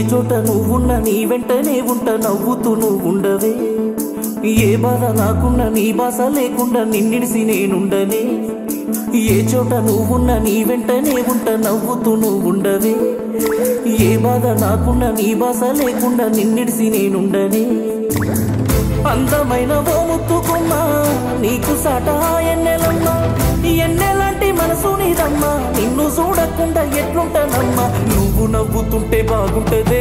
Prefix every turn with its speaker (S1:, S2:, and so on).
S1: చోట నువ్వున్న నీ వెంటనే ఉంట నవ్వుతూ నువ్వు ఉండవే ఏ బాధ నాకున్న నీ బాస లేకుండా నిన్నిడిసి నేనుండనే ఏ చోట నువ్వున్న నీ వెంటనే ఉంట నవ్వుతూ నువ్వు ఉండవే ఏ బాధ నాకున్న నీ బాస లేకుండా నిన్నిడిసి నేనుండనే అందమైన ఓ ముత్తుకున్నా నీకు సాట ఎన్నెలమ్మా ఎన్నెలాంటి మనసు నీదమ్మా నిన్ను చూడకుండా ఎట్లుంటానమ్మా నువ్వు నవ్వుతుంటే బాగుంటది